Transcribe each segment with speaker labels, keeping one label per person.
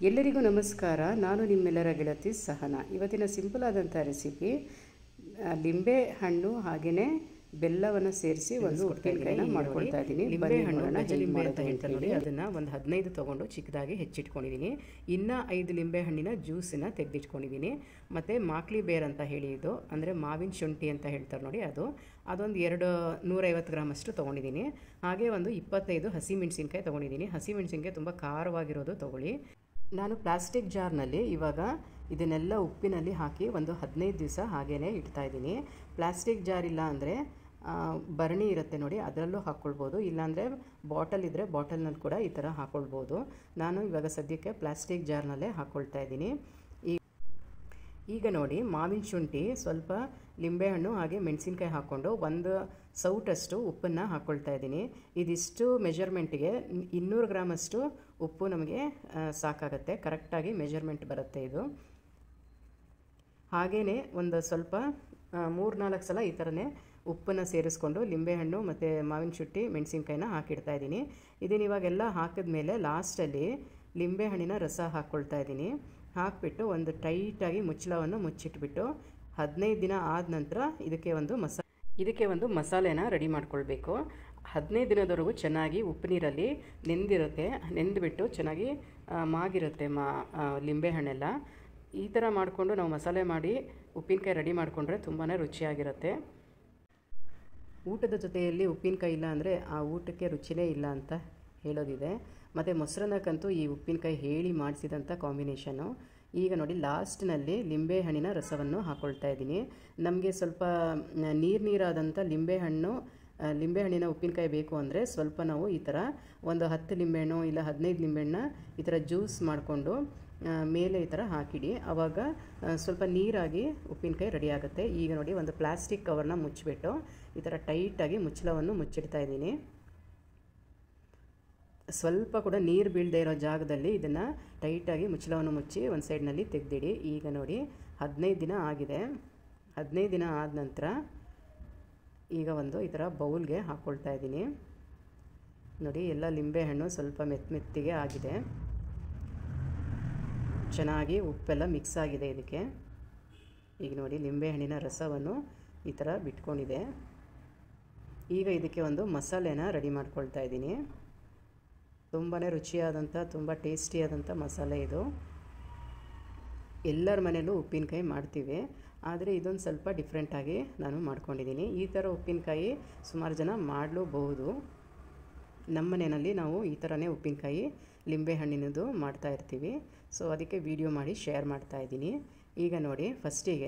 Speaker 1: ಎಲ್ಲರಿಗೂ ನಮಸ್ಕಾರ ನಾನು ನಿಮ್ಮೆಲ್ಲರ ಗೆಳತಿ ಸಹನ ಇವತ್ತಿನ ಸಿಂಪಲ್ ಆದಂಥ ರೆಸಿಪಿ ಆ, ಲಿಂಬೆ ಹಣ್ಣು ಹಾಗೆಯೇ ಬೆಲ್ಲವನ್ನು ಸೇರಿಸಿ ಒಂದು ಉಪ್ಪಿನಕಾಯಿನ ಮಾಡ್ಕೊಳ್ತಾ ಇದ್ದೀನಿ
Speaker 2: ಲಿಂಬೆ ಹಣ್ಣು
Speaker 1: ಬನ್ನಿ
Speaker 2: ಗಜ ಲಿಂಬೆ ಅಂತ
Speaker 1: ಮಾಡೋದು
Speaker 2: ಹೇಳ್ತಾರೆ ನೋಡಿ ಅದನ್ನು ಒಂದು ಹದಿನೈದು ತೊಗೊಂಡು ಚಿಕ್ಕದಾಗಿ ಹೆಚ್ಚಿಟ್ಕೊಂಡಿದ್ದೀನಿ ಇನ್ನು ಐದು ಲಿಂಬೆ ಹಣ್ಣಿನ ಜ್ಯೂಸನ್ನು ತೆಗೆದಿಟ್ಕೊಂಡಿದ್ದೀನಿ ಮತ್ತು ಮಾಕ್ಲಿ ಬೇರ್ ಅಂತ ಹೇಳಿ ಇದು ಅಂದರೆ ಮಾವಿನ ಶುಂಠಿ ಅಂತ ಹೇಳ್ತಾರೆ ನೋಡಿ ಅದು ಅದೊಂದು ಎರಡು ನೂರೈವತ್ತು ಗ್ರಾಮ್ ಅಷ್ಟು ತೊಗೊಂಡಿದ್ದೀನಿ ಹಾಗೆ ಒಂದು ಇಪ್ಪತ್ತೈದು ಹಸಿ ಮೆಣಸಿನ್ಕಾಯಿ ತೊಗೊಂಡಿದ್ದೀನಿ ಹಸಿ ಮೆಣಸಿನ್ಕಾಯಿ ತುಂಬ ಖಾರವಾಗಿರೋದು ತೊಗೊಳ್ಳಿ ನಾನು ಪ್ಲಾಸ್ಟಿಕ್ ಜಾರ್ನಲ್ಲಿ ಇವಾಗ ಇದನ್ನೆಲ್ಲ ಉಪ್ಪಿನಲ್ಲಿ ಹಾಕಿ ಒಂದು ಹದಿನೈದು ದಿವಸ ಹಾಗೇ ಇಡ್ತಾ ಇದ್ದೀನಿ ಪ್ಲಾಸ್ಟಿಕ್ ಜಾರ್ ಇಲ್ಲ ಅಂದರೆ ಭರಣಿ ಇರುತ್ತೆ ನೋಡಿ ಅದರಲ್ಲೂ ಹಾಕ್ಕೊಳ್ಬೋದು ಇಲ್ಲಾಂದರೆ ಬಾಟಲ್ ಇದ್ದರೆ ಬಾಟಲ್ನಲ್ಲಿ ಕೂಡ ಈ ಥರ ಹಾಕ್ಕೊಳ್ಬೋದು ನಾನು ಇವಾಗ ಸದ್ಯಕ್ಕೆ ಪ್ಲಾಸ್ಟಿಕ್ ಜಾರ್ನಲ್ಲೇ ಹಾಕ್ಕೊಳ್ತಾ ಇದ್ದೀನಿ ಈ ಈಗ ನೋಡಿ ಮಾವಿನ ಶುಂಠಿ ಸ್ವಲ್ಪ ಲಿಂಬೆಹಣ್ಣು ಹಾಗೆ ಮೆಣಸಿನ್ಕಾಯಿ ಹಾಕ್ಕೊಂಡು ಒಂದು ಸೌಟಷ್ಟು ಉಪ್ಪನ್ನು ಹಾಕ್ಕೊಳ್ತಾ ಇದ್ದೀನಿ ಇದಿಷ್ಟು ಮೆಜರ್ಮೆಂಟಿಗೆ ಇನ್ನೂರು ಗ್ರಾಮಷ್ಟು ಉಪ್ಪು ನಮಗೆ ಆ, ಸಾಕಾಗತ್ತೆ ಕರೆಕ್ಟಾಗಿ ಮೆಜರ್ಮೆಂಟ್ ಬರುತ್ತೆ ಇದು ಹಾಗೆಯೇ ಒಂದು ಸ್ವಲ್ಪ ಮೂರು ನಾಲ್ಕು ಸಲ ಈ ಥರನೇ ಉಪ್ಪನ್ನು ಸೇರಿಸ್ಕೊಂಡು ಲಿಂಬೆಹಣ್ಣು ಮತ್ತು ಮಾವಿನ ಶುಂಠಿ ಮೆಣಸಿನ್ಕಾಯಿನ ಹಾಕಿಡ್ತಾ ಇದ್ದೀನಿ ಇದನ್ನು ಇವಾಗೆಲ್ಲ ಹಾಕಿದ್ಮೇಲೆ ಲಾಸ್ಟಲ್ಲಿ ಲಿಂಬೆಹಣ್ಣಿನ ರಸ ಹಾಕ್ಕೊಳ್ತಾ ಇದ್ದೀನಿ ಹಾಕಿಬಿಟ್ಟು ಒಂದು ಟೈಟಾಗಿ ಮುಚ್ಚಳವನ್ನು ಮುಚ್ಚಿಟ್ಬಿಟ್ಟು ಹದಿನೈದು ದಿನ ಆದ ನಂತರ ಇದಕ್ಕೆ ಒಂದು ಮಸಾ ಇದಕ್ಕೆ ಒಂದು ಮಸಾಲೆನ ರೆಡಿ ಮಾಡ್ಕೊಳ್ಬೇಕು ಹದಿನೈದು ದಿನದವರೆಗೂ ಚೆನ್ನಾಗಿ ಉಪ್ಪು ನೀರಲ್ಲಿ ನೆಂದಿರುತ್ತೆ ನೆಂದುಬಿಟ್ಟು ಚೆನ್ನಾಗಿ ಆ, ಮಾಗಿರುತ್ತೆ ಮಾ ಆ, ಲಿಂಬೆಹಣ್ಣೆಲ್ಲ ಈ ಥರ ಮಾಡಿಕೊಂಡು ನಾವು ಮಸಾಲೆ ಮಾಡಿ ಉಪ್ಪಿನಕಾಯಿ ರೆಡಿ ಮಾಡಿಕೊಂಡ್ರೆ ತುಂಬಾ ರುಚಿಯಾಗಿರುತ್ತೆ ಊಟದ ಜೊತೆಯಲ್ಲಿ ಉಪ್ಪಿನಕಾಯಿ ಇಲ್ಲ ಅಂದರೆ ಆ ಊಟಕ್ಕೆ ರುಚಿನೇ ಇಲ್ಲ ಅಂತ ಹೇಳೋದಿದೆ ಮತ್ತು ಮೊಸರನ್ನಕ್ಕಂತೂ ಈ ಉಪ್ಪಿನಕಾಯಿ ಹೇಳಿ ಮಾಡಿಸಿದಂಥ ಕಾಂಬಿನೇಷನು ಈಗ ನೋಡಿ ಲಾಸ್ಟ್ನಲ್ಲಿ ಲಿಂಬೆಹಣ್ಣಿನ ರಸವನ್ನು ಹಾಕ್ಕೊಳ್ತಾ ಇದ್ದೀನಿ ನಮಗೆ ಸ್ವಲ್ಪ ನೀರು ನೀರಾದಂಥ ಲಿಂಬೆಹಣ್ಣು ಆ, ಲಿಂಬೆಹಣ್ಣಿನ ಉಪ್ಪಿನಕಾಯಿ ಬೇಕು ಅಂದರೆ ಸ್ವಲ್ಪ ನಾವು ಈ ಥರ ಒಂದು ಹತ್ತು ಲಿಂಬೆಹಣ್ಣು ಇಲ್ಲ ಹದಿನೈದು ಲಿಂಬೆಹಣ್ಣ ಈ ಥರ ಜ್ಯೂಸ್ ಮಾಡಿಕೊಂಡು ಆ, ಮೇಲೆ ಈ ಥರ ಹಾಕಿಡಿ ಆವಾಗ ಆ, ಸ್ವಲ್ಪ ನೀರಾಗಿ ಉಪ್ಪಿನಕಾಯಿ ರೆಡಿ ಆಗುತ್ತೆ ಈಗ ನೋಡಿ ಒಂದು ಪ್ಲಾಸ್ಟಿಕ್ ಕವರ್ನ ಮುಚ್ಚಿಬಿಟ್ಟು ಈ ಥರ ಟೈಟಾಗಿ ಮುಚ್ಚಳವನ್ನು ಮುಚ್ಚಿಡ್ತಾ ಇದ್ದೀನಿ ಸ್ವಲ್ಪ ಕೂಡ ನೀರು ಬೀಳದೆ ಇರೋ ಜಾಗದಲ್ಲಿ ಇದನ್ನು ಟೈಟಾಗಿ ಮುಚ್ಚಳವನ್ನು ಮುಚ್ಚಿ ಒಂದು ಸೈಡ್ನಲ್ಲಿ ತೆಗೆದಿಡಿ ಈಗ ನೋಡಿ ಹದಿನೈದು ದಿನ ಆಗಿದೆ ಹದಿನೈದು ದಿನ ಆದ ನಂತರ ಈಗ ಒಂದು ಈ ಥರ ಬೌಲ್ಗೆ ಹಾಕ್ಕೊಳ್ತಾ ಇದ್ದೀನಿ ನೋಡಿ ಎಲ್ಲ ಲಿಂಬೆಹಣ್ಣು ಸ್ವಲ್ಪ ಮೆತ್ತ ಮೆತ್ತಿಗೆ ಆಗಿದೆ ಚೆನ್ನಾಗಿ ಉಪ್ಪೆಲ್ಲ ಮಿಕ್ಸ್ ಆಗಿದೆ ಇದಕ್ಕೆ ಈಗ ನೋಡಿ ಲಿಂಬೆಹಣ್ಣಿನ ರಸವನ್ನು ಈ ಥರ ಬಿಟ್ಕೊಂಡಿದೆ ಈಗ ಇದಕ್ಕೆ ಒಂದು ಮಸಾಲೆನ ರೆಡಿ ಮಾಡ್ಕೊಳ್ತಾ ಇದ್ದೀನಿ ತುಂಬಾ ರುಚಿಯಾದಂಥ ತುಂಬ ಟೇಸ್ಟಿಯಾದಂಥ ಮಸಾಲೆ ಇದು ಎಲ್ಲರ ಮನೆಯಲ್ಲೂ ಉಪ್ಪಿನಕಾಯಿ ಮಾಡ್ತೀವಿ ಆದರೆ ಇದೊಂದು ಸ್ವಲ್ಪ ಡಿಫ್ರೆಂಟಾಗಿ ನಾನು ಮಾಡ್ಕೊಂಡಿದ್ದೀನಿ ಈ ಥರ ಉಪ್ಪಿನಕಾಯಿ ಸುಮಾರು ಜನ ಮಾಡಲೂಬಹುದು ನಮ್ಮ ಮನೆಯಲ್ಲಿ ನಾವು ಈ ಥರನೇ ಉಪ್ಪಿನಕಾಯಿ ಲಿಂಬೆ ಹಣ್ಣಿನದು ಮಾಡ್ತಾ ಇರ್ತೀವಿ ಸೊ ಅದಕ್ಕೆ ವಿಡಿಯೋ ಮಾಡಿ ಶೇರ್ ಮಾಡ್ತಾ ಇದ್ದೀನಿ ಈಗ ನೋಡಿ ಫಸ್ಟಿಗೆ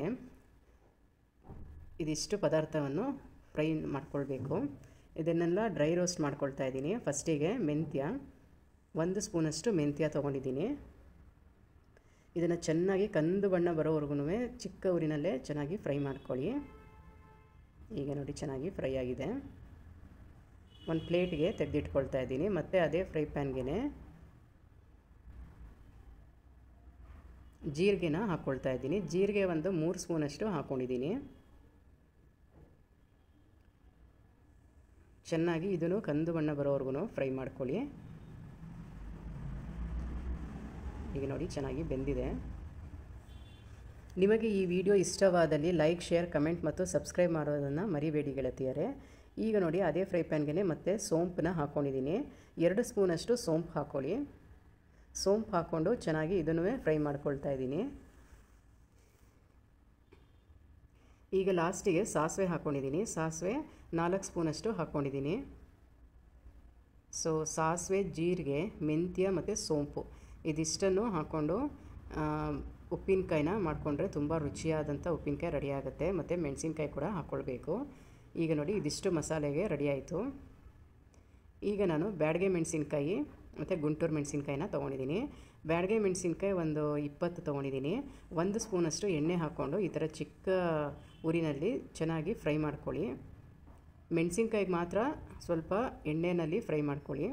Speaker 2: ಇದಿಷ್ಟು ಪದಾರ್ಥವನ್ನು ಫ್ರೈ ಮಾಡ್ಕೊಳ್ಬೇಕು ಇದನ್ನೆಲ್ಲ ಡ್ರೈ ರೋಸ್ಟ್ ಮಾಡ್ಕೊಳ್ತಾ ಇದ್ದೀನಿ ಫಸ್ಟಿಗೆ ಮೆಂತ್ಯ ಒಂದು ಸ್ಪೂನಷ್ಟು ಮೆಂತ್ಯ ತೊಗೊಂಡಿದ್ದೀನಿ ಇದನ್ನು ಚೆನ್ನಾಗಿ ಕಂದು ಬಣ್ಣ ಬರೋವರೆಗೂ ಚಿಕ್ಕ ಊರಿನಲ್ಲೇ ಚೆನ್ನಾಗಿ ಫ್ರೈ ಮಾಡ್ಕೊಳ್ಳಿ ಈಗ ನೋಡಿ ಚೆನ್ನಾಗಿ ಫ್ರೈ ಆಗಿದೆ ಒಂದು ಪ್ಲೇಟ್ಗೆ ತೆಗೆದಿಟ್ಕೊಳ್ತಾ ಇದ್ದೀನಿ ಮತ್ತು ಅದೇ ಫ್ರೈ ಪ್ಯಾನ್ಗೆ ಜೀರಿಗೆನ ಹಾಕ್ಕೊಳ್ತಾ ಇದ್ದೀನಿ ಜೀರಿಗೆ ಒಂದು ಮೂರು ಸ್ಪೂನಷ್ಟು ಹಾಕ್ಕೊಂಡಿದ್ದೀನಿ ಚೆನ್ನಾಗಿ ಇದನ್ನು ಕಂದು ಬಣ್ಣ ಬರೋವರೆಗೂ ಫ್ರೈ ಮಾಡ್ಕೊಳ್ಳಿ ಈಗ ನೋಡಿ ಚೆನ್ನಾಗಿ ಬೆಂದಿದೆ ನಿಮಗೆ ಈ ವಿಡಿಯೋ ಇಷ್ಟವಾದಲ್ಲಿ ಲೈಕ್ ಶೇರ್ ಕಮೆಂಟ್ ಮತ್ತು ಸಬ್ಸ್ಕ್ರೈಬ್ ಮಾಡೋದನ್ನು ಮರಿಬೇಡಿ ಗೆಳತಿಯರೇ ಈಗ ನೋಡಿ ಅದೇ ಫ್ರೈ ಪ್ಯಾನ್ಗೆ ಮತ್ತೆ ಸೋಂಪನ್ನ ಹಾಕ್ಕೊಂಡಿದ್ದೀನಿ ಎರಡು ಸ್ಪೂನಷ್ಟು ಸೋಂಪು ಹಾಕ್ಕೊಳ್ಳಿ ಸೋಂಪು ಹಾಕ್ಕೊಂಡು ಚೆನ್ನಾಗಿ ಇದನ್ನು ಫ್ರೈ ಮಾಡ್ಕೊಳ್ತಾ ಇದ್ದೀನಿ ಈಗ ಲಾಸ್ಟಿಗೆ ಸಾಸಿವೆ ಹಾಕ್ಕೊಂಡಿದ್ದೀನಿ ಸಾಸಿವೆ ನಾಲ್ಕು ಸ್ಪೂನಷ್ಟು ಹಾಕ್ಕೊಂಡಿದ್ದೀನಿ ಸೊ ಸಾಸಿವೆ ಜೀರಿಗೆ ಮೆಂತ್ಯ ಮತ್ತು ಸೋಂಪು ಇದಿಷ್ಟನ್ನು ಹಾಕ್ಕೊಂಡು ಉಪ್ಪಿನಕಾಯಿನ ಮಾಡಿಕೊಂಡ್ರೆ ತುಂಬ ರುಚಿಯಾದಂಥ ಉಪ್ಪಿನಕಾಯಿ ರೆಡಿ ಆಗುತ್ತೆ ಮತ್ತು ಮೆಣಸಿನ್ಕಾಯಿ ಕೂಡ ಹಾಕ್ಕೊಳ್ಬೇಕು ಈಗ ನೋಡಿ ಇದಿಷ್ಟು ಮಸಾಲೆಗೆ ರೆಡಿ ಆಯಿತು ಈಗ ನಾನು ಬ್ಯಾಡಗೆ ಮೆಣಸಿನ್ಕಾಯಿ ಮತ್ತು ಗುಂಟೂರು ಮೆಣಸಿನ್ಕಾಯಿನ ತೊಗೊಂಡಿದ್ದೀನಿ ಬ್ಯಾಡಗೆ ಮೆಣಸಿನ್ಕಾಯಿ ಒಂದು ಇಪ್ಪತ್ತು ತೊಗೊಂಡಿದ್ದೀನಿ ಒಂದು ಸ್ಪೂನಷ್ಟು ಎಣ್ಣೆ ಹಾಕ್ಕೊಂಡು ಈ ಥರ ಚಿಕ್ಕ ಉರಿನಲ್ಲಿ ಚೆನ್ನಾಗಿ ಫ್ರೈ ಮಾಡ್ಕೊಳ್ಳಿ ಮೆಣಸಿನ್ಕಾಯಿಗೆ ಮಾತ್ರ ಸ್ವಲ್ಪ ಎಣ್ಣೆಯಲ್ಲಿ ಫ್ರೈ ಮಾಡ್ಕೊಳ್ಳಿ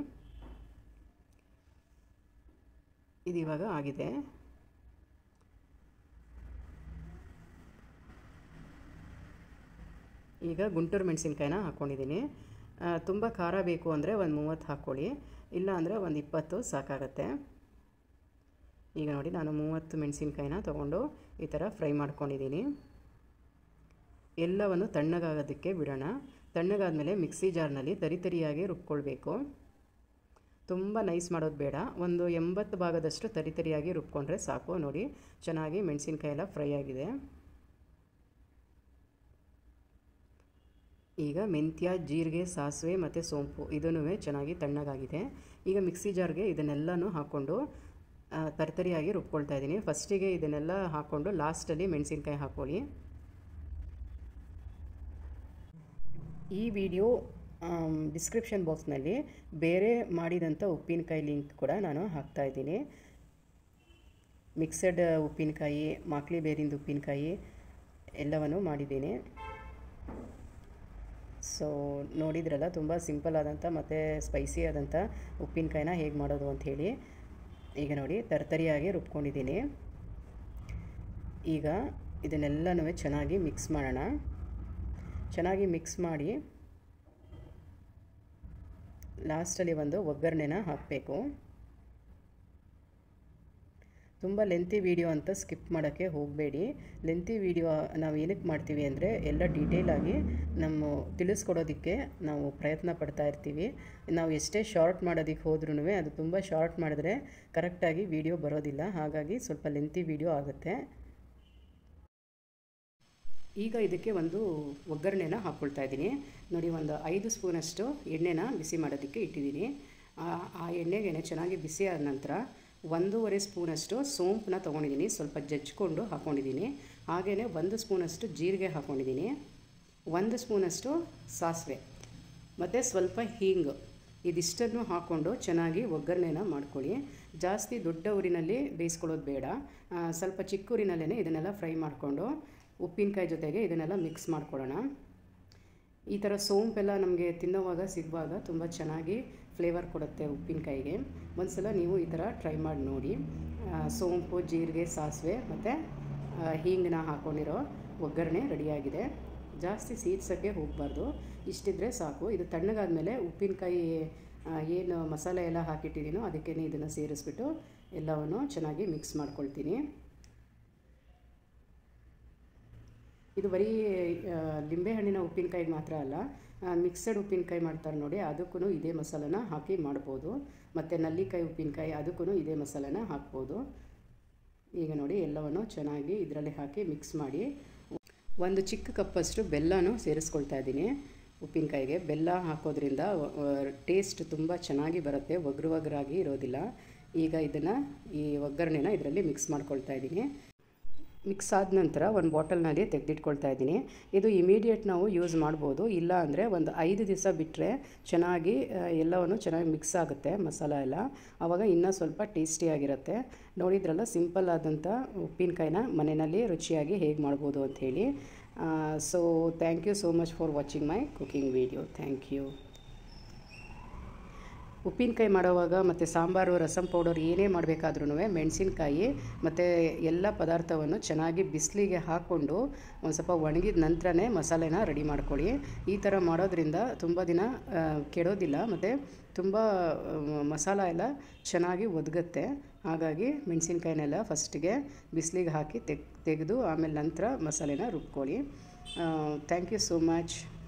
Speaker 2: ಇದು ಇವಾಗ ಆಗಿದೆ ಈಗ ಗುಂಟೂರು ಮೆಣಸಿನ್ಕಾಯಿನ ಹಾಕ್ಕೊಂಡಿದ್ದೀನಿ ತುಂಬ ಖಾರ ಬೇಕು ಅಂದರೆ ಒಂದು ಮೂವತ್ತು ಹಾಕ್ಕೊಳ್ಳಿ ಇಲ್ಲ ಅಂದರೆ ಒಂದು ಇಪ್ಪತ್ತು ಸಾಕಾಗತ್ತೆ ಈಗ ನೋಡಿ ನಾನು ಮೂವತ್ತು ಮೆಣಸಿನ್ಕಾಯಿನ ತೊಗೊಂಡು ಈ ಥರ ಫ್ರೈ ಮಾಡ್ಕೊಂಡಿದ್ದೀನಿ ಎಲ್ಲವನ್ನು ತಣ್ಣಗಾಗೋದಕ್ಕೆ ಬಿಡೋಣ ತಣ್ಣಗಾದಮೇಲೆ ಮಿಕ್ಸಿ ಜಾರ್ನಲ್ಲಿ ತರಿ ತರಿಯಾಗಿ ರುಬ್ಕೊಳ್ಬೇಕು ತುಂಬ ನೈಸ್ ಮಾಡೋದು ಬೇಡ ಒಂದು ಎಂಬತ್ತು ಭಾಗದಷ್ಟು ತರಿ ತರಿಯಾಗಿ ರುಬ್ಕೊಂಡ್ರೆ ಸಾಕು ನೋಡಿ ಚೆನ್ನಾಗಿ ಮೆಣಸಿನ್ಕಾಯಿ ಎಲ್ಲ ಫ್ರೈ ಆಗಿದೆ ಈಗ ಮೆಂತ್ಯ ಜೀರಿಗೆ ಸಾಸಿವೆ ಮತ್ತು ಸೋಂಪು ಇದನ್ನೂ ಚೆನ್ನಾಗಿ ತಣ್ಣಗಾಗಿದೆ ಈಗ ಮಿಕ್ಸಿ ಜಾರ್ಗೆ ಇದನ್ನೆಲ್ಲನೂ ಹಾಕ್ಕೊಂಡು ತರ್ತರಿಯಾಗಿ ರುಬ್ಕೊಳ್ತಾ ಇದ್ದೀನಿ ಫಸ್ಟಿಗೆ ಇದನ್ನೆಲ್ಲ ಹಾಕ್ಕೊಂಡು ಲಾಸ್ಟಲ್ಲಿ ಮೆಣಸಿನ್ಕಾಯಿ ಹಾಕ್ಕೊಳ್ಳಿ ಈ ವಿಡಿಯೋ ಡಿಸ್ಕ್ರಿಪ್ಷನ್ ಬಾಕ್ಸ್ನಲ್ಲಿ ಬೇರೆ ಮಾಡಿದಂಥ ಉಪ್ಪಿನಕಾಯಿ ಲಿಂಕ್ ಕೂಡ ನಾನು ಹಾಕ್ತಾ ಇದ್ದೀನಿ ಮಿಕ್ಸಡ್ ಉಪ್ಪಿನಕಾಯಿ ಮಾಕ್ಲಿ ಬೇರಿಂದ ಉಪ್ಪಿನಕಾಯಿ ಎಲ್ಲವನ್ನು ಮಾಡಿದ್ದೀನಿ ಸೊ ನೋಡಿದ್ರಲ್ಲ ತುಂಬ ಸಿಂಪಲ್ ಆದಂಥ ಮತ್ತು ಸ್ಪೈಸಿ ಆದಂಥ ಉಪ್ಪಿನಕಾಯಿನ ಹೇಗೆ ಮಾಡೋದು ಅಂಥೇಳಿ ಈಗ ನೋಡಿ ತರ್ತರಿಯಾಗಿ ರುಬ್ಕೊಂಡಿದ್ದೀನಿ ಈಗ ಇದನ್ನೆಲ್ಲನೂ ಚೆನ್ನಾಗಿ ಮಿಕ್ಸ್ ಮಾಡೋಣ ಚೆನ್ನಾಗಿ ಮಿಕ್ಸ್ ಮಾಡಿ ಲಾಸ್ಟಲ್ಲಿ ಒಂದು ಒಗ್ಗರಣೆನ ಹಾಕಬೇಕು ತುಂಬ ಲೆಂತಿ ವೀಡಿಯೋ ಅಂತ ಸ್ಕಿಪ್ ಮಾಡೋಕ್ಕೆ ಹೋಗಬೇಡಿ ಲೆಂತಿ ವೀಡಿಯೋ ನಾವು ಏನಕ್ಕೆ ಮಾಡ್ತೀವಿ ಅಂದರೆ ಎಲ್ಲ ಡೀಟೇಲಾಗಿ ನಮ್ಮ ತಿಳಿಸ್ಕೊಡೋದಕ್ಕೆ ನಾವು ಪ್ರಯತ್ನ ಪಡ್ತಾ ಇರ್ತೀವಿ ನಾವು ಎಷ್ಟೇ ಶಾರ್ಟ್ ಮಾಡೋದಕ್ಕೆ ಹೋದ್ರೂ ಅದು ತುಂಬ ಶಾರ್ಟ್ ಮಾಡಿದ್ರೆ ಕರೆಕ್ಟಾಗಿ ವೀಡಿಯೋ ಬರೋದಿಲ್ಲ ಹಾಗಾಗಿ ಸ್ವಲ್ಪ ಲೆಂತಿ ವೀಡಿಯೋ ಆಗುತ್ತೆ ಈಗ ಇದಕ್ಕೆ ಒಂದು ಒಗ್ಗರಣೆನ ಹಾಕ್ಕೊಳ್ತಾ ಇದ್ದೀನಿ ನೋಡಿ ಒಂದು ಐದು ಸ್ಪೂನಷ್ಟು ಎಣ್ಣೆನ ಬಿಸಿ ಮಾಡೋದಕ್ಕೆ ಇಟ್ಟಿದ್ದೀನಿ ಆ ಎಣ್ಣೆಗೆ ಚೆನ್ನಾಗಿ ಬಿಸಿ ಆದ ನಂತರ ಒಂದೂವರೆ ಸ್ಪೂನಷ್ಟು ಸೋಂಪನ್ನ ತೊಗೊಂಡಿದ್ದೀನಿ ಸ್ವಲ್ಪ ಜಜ್ಜಿಕೊಂಡು ಹಾಕ್ಕೊಂಡಿದ್ದೀನಿ ಹಾಗೆಯೇ ಒಂದು ಸ್ಪೂನಷ್ಟು ಜೀರಿಗೆ ಹಾಕ್ಕೊಂಡಿದ್ದೀನಿ ಒಂದು ಸ್ಪೂನಷ್ಟು ಸಾಸಿವೆ ಮತ್ತು ಸ್ವಲ್ಪ ಹೀಂಗು ಇದಿಷ್ಟನ್ನು ಹಾಕ್ಕೊಂಡು ಚೆನ್ನಾಗಿ ಒಗ್ಗರಣೆನ ಮಾಡ್ಕೊಳ್ಳಿ ಜಾಸ್ತಿ ದೊಡ್ಡ ಊರಿನಲ್ಲಿ ಬೇಯಿಸ್ಕೊಳ್ಳೋದು ಬೇಡ ಸ್ವಲ್ಪ ಚಿಕ್ಕ ಊರಿನಲ್ಲೇ ಇದನ್ನೆಲ್ಲ ಫ್ರೈ ಮಾಡಿಕೊಂಡು ಉಪ್ಪಿನಕಾಯಿ ಜೊತೆಗೆ ಇದನ್ನೆಲ್ಲ ಮಿಕ್ಸ್ ಮಾಡ್ಕೊಳ್ಳೋಣ ಈ ಥರ ಸೋಂಪೆಲ್ಲ ನಮಗೆ ತಿನ್ನೋವಾಗ ಸಿಗುವಾಗ ತುಂಬ ಚೆನ್ನಾಗಿ ಫ್ಲೇವರ್ ಕೊಡುತ್ತೆ ಉಪ್ಪಿನಕಾಯಿಗೆ ಒಂದು ಸಲ ನೀವು ಈ ಥರ ಟ್ರೈ ಮಾಡಿ ನೋಡಿ ಸೋಂಪು ಜೀರಿಗೆ ಸಾಸಿವೆ ಮತ್ತು ಹೀಂಗನ್ನ ಹಾಕ್ಕೊಂಡಿರೋ ಒಗ್ಗರಣೆ ರೆಡಿಯಾಗಿದೆ ಜಾಸ್ತಿ ಸೀದ್ಸೋಕ್ಕೆ ಹೋಗಬಾರ್ದು ಇಷ್ಟಿದ್ರೆ ಸಾಕು ಇದು ತಣ್ಣಗಾದ್ಮೇಲೆ ಉಪ್ಪಿನಕಾಯಿ ಏನು ಮಸಾಲೆ ಎಲ್ಲ ಹಾಕಿಟ್ಟಿದ್ದೀನೋ ಅದಕ್ಕೇ ಇದನ್ನು ಸೇರಿಸ್ಬಿಟ್ಟು ಎಲ್ಲವನ್ನು ಚೆನ್ನಾಗಿ ಮಿಕ್ಸ್ ಮಾಡ್ಕೊಳ್ತೀನಿ ಇದು ಬರೀ ಲಿಂಬೆಹಣ್ಣಿನ ಉಪ್ಪಿನಕಾಯಿಗೆ ಮಾತ್ರ ಅಲ್ಲ ಮಿಕ್ಸಡ್ ಉಪ್ಪಿನಕಾಯಿ ಮಾಡ್ತಾರೆ ನೋಡಿ ಅದಕ್ಕೂ ಇದೇ ಮಸಾಲನ ಹಾಕಿ ಮಾಡ್ಬೋದು ಮತ್ತು ನಲ್ಲಿಕಾಯಿ ಉಪ್ಪಿನಕಾಯಿ ಅದಕ್ಕೂ ಇದೇ ಮಸಾಲನ ಹಾಕ್ಬೋದು ಈಗ ನೋಡಿ ಎಲ್ಲವನ್ನು ಚೆನ್ನಾಗಿ ಇದರಲ್ಲಿ ಹಾಕಿ ಮಿಕ್ಸ್ ಮಾಡಿ ಒಂದು ಚಿಕ್ಕ ಕಪ್ಪಷ್ಟು ಬೆಲ್ಲನೂ ಸೇರಿಸ್ಕೊಳ್ತಾ ಇದ್ದೀನಿ ಉಪ್ಪಿನಕಾಯಿಗೆ ಬೆಲ್ಲ ಹಾಕೋದ್ರಿಂದ ಟೇಸ್ಟ್ ತುಂಬ ಚೆನ್ನಾಗಿ ಬರುತ್ತೆ ಒಗ್ರು ಒಗ್ರಾಗಿ ಇರೋದಿಲ್ಲ ಈಗ ಇದನ್ನು ಈ ಒಗ್ಗರಣೆನ ಇದರಲ್ಲಿ ಮಿಕ್ಸ್ ಮಾಡ್ಕೊಳ್ತಾ ಇದ್ದೀನಿ ಮಿಕ್ಸ್ ಆದ ನಂತರ ಒಂದು ಬಾಟಲ್ನಲ್ಲಿ ತೆಗೆದಿಟ್ಕೊಳ್ತಾ ಇದ್ದೀನಿ ಇದು ಇಮಿಡಿಯೇಟ್ ನಾವು ಯೂಸ್ ಮಾಡ್ಬೋದು ಇಲ್ಲ ಅಂದರೆ ಒಂದು ಐದು ದಿವಸ ಬಿಟ್ಟರೆ ಚೆನ್ನಾಗಿ ಎಲ್ಲವನ್ನು ಚೆನ್ನಾಗಿ ಮಿಕ್ಸ್ ಆಗುತ್ತೆ ಮಸಾಲ ಎಲ್ಲ ಆವಾಗ ಇನ್ನೂ ಸ್ವಲ್ಪ ಟೇಸ್ಟಿಯಾಗಿರುತ್ತೆ ನೋಡಿದ್ರಲ್ಲ ಸಿಂಪಲ್ ಆದಂಥ ಉಪ್ಪಿನಕಾಯಿನ ಮನೆಯಲ್ಲಿ ರುಚಿಯಾಗಿ ಹೇಗೆ ಮಾಡ್ಬೋದು ಅಂಥೇಳಿ so thank you so much for watching my cooking video thank you ಉಪ್ಪಿನಕಾಯಿ ಮಾಡೋವಾಗ ಮತ್ತು ಸಾಂಬಾರು ರಸಂ ಪೌಡರ್ ಏನೇ ಮಾಡಬೇಕಾದ್ರೂ ಮೆಣಸಿನ್ಕಾಯಿ ಮತ್ತು ಎಲ್ಲ ಪದಾರ್ಥವನ್ನು ಚೆನ್ನಾಗಿ ಬಿಸಿಲಿಗೆ ಹಾಕ್ಕೊಂಡು ಒಂದು ಸ್ವಲ್ಪ ಒಣಗಿದ ನಂತರನೇ ಮಸಾಲೆನ ರೆಡಿ ಮಾಡ್ಕೊಳ್ಳಿ ಈ ಥರ ಮಾಡೋದ್ರಿಂದ ತುಂಬ ದಿನ ಕೆಡೋದಿಲ್ಲ ಮತ್ತು ತುಂಬ ಮಸಾಲ ಎಲ್ಲ ಚೆನ್ನಾಗಿ ಒದಗುತ್ತೆ ಹಾಗಾಗಿ ಮೆಣಸಿನ್ಕಾಯಿನೆಲ್ಲ ಫಸ್ಟಿಗೆ ಬಿಸಿಲಿಗೆ ಹಾಕಿ ತೆಗ್ ತೆಗೆದು ಆಮೇಲೆ ನಂತರ ಮಸಾಲೆನ ರುಬ್ಕೊಳ್ಳಿ ಥ್ಯಾಂಕ್ ಯು ಸೋ ಮಚ್